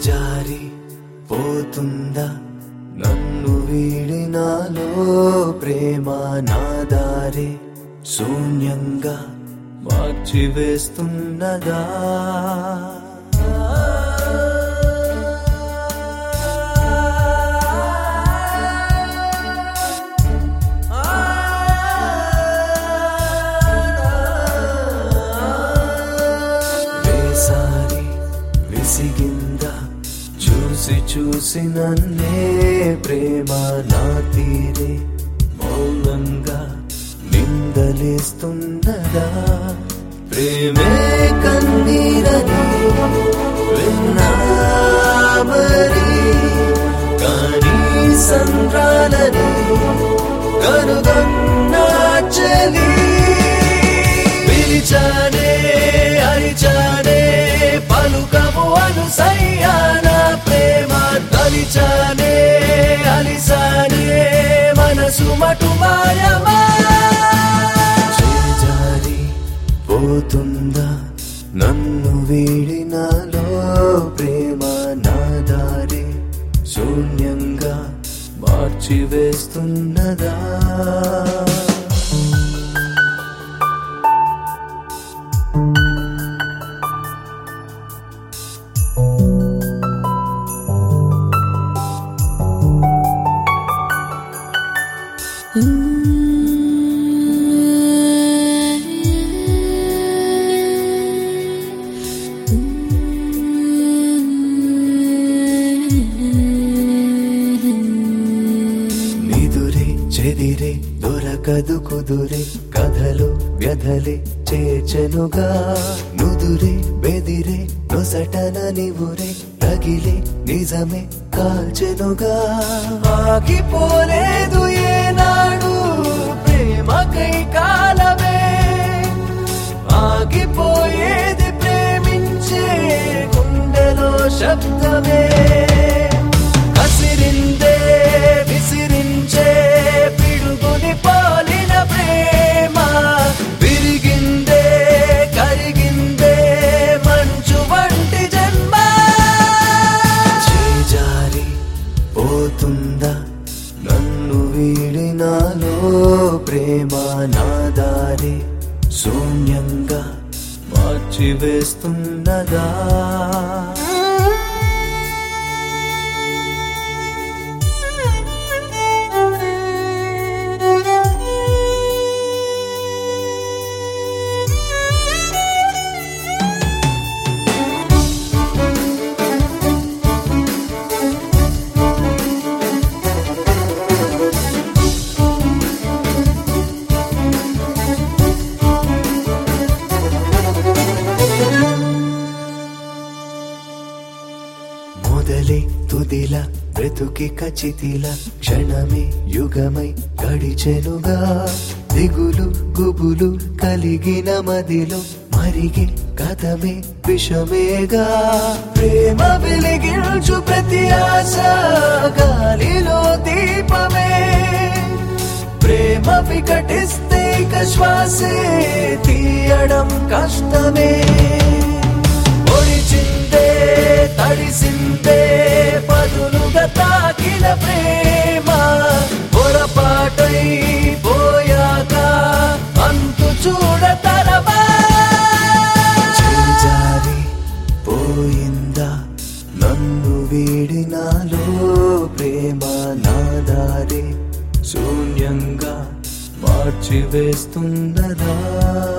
చేజారి పోతుందా నన్ను వీడినాలో ప్రేమ నా దారి శూన్యంగా మార్చివేస్తున్నదా వేసారి విసిగిందా చూసి చూసి నన్నే ప్రేమ నా తీరే మౌనంగా నిందలేస్తున్నదా ప్రేమే కన్నీరని విన్నా మరి కానీ సంద్రాలని కనుగొన్నా చలి పిలిచానే అరిచానే పలుకము అనుసయ్యాన ప్రేమ తలిచానే అలిసానే మనసు మటు మాయమా చేజారి పోతుందా నన్ను వీడినాలో ప్రేమ నా దారి శూన్యంగా మార్చివేస్తున్నదా నిదురే చెదిరే దొరకదు కుదురే కథలు వ్యధలే చేచనుగా నుదురే బెదిరే నొసటన నివురే తగిలే నిజమే కాల్చెనుగా ఆగిపోలేదు ఏనాడు ప్రేమకై కాలమే ఆగిపోయేది ప్రేమించే గుండెలో శబ్దమే కసిరిందే విసిరించే పిడుగుని పోలిన ప్రేమ విరిగిందే కరిగిందే మంచు వంటి జన్మ చేజారి పోతుందా నన్ను వీడినాలో ప్రేమ నా దారి శూన్యంగా మార్చివేస్తున్నదా మొదలే తుదిల బ్రతుకి కచితిల క్షణమే యుగమై గడిచెనుగా దిగులు గుబులు కలిగిన మదిలో మరిగే కథమే విషమేగా ప్రేమ వెలిగించు ప్రతి ఆశ గాలిలో దీపమే ప్రేమ వికటిస్తే ఇక శ్వాసే తీయడం కష్టమే ఒడిచిందే తడిసిందే పదులుగా తాకిన ప్రేమ పొరపాటై పోయాక అంతు చూడతరమా చేజారి పోయిందా నన్ను వీడినాలో ప్రేమ నా దారి శూన్యంగా మార్చివేస్తున్నదా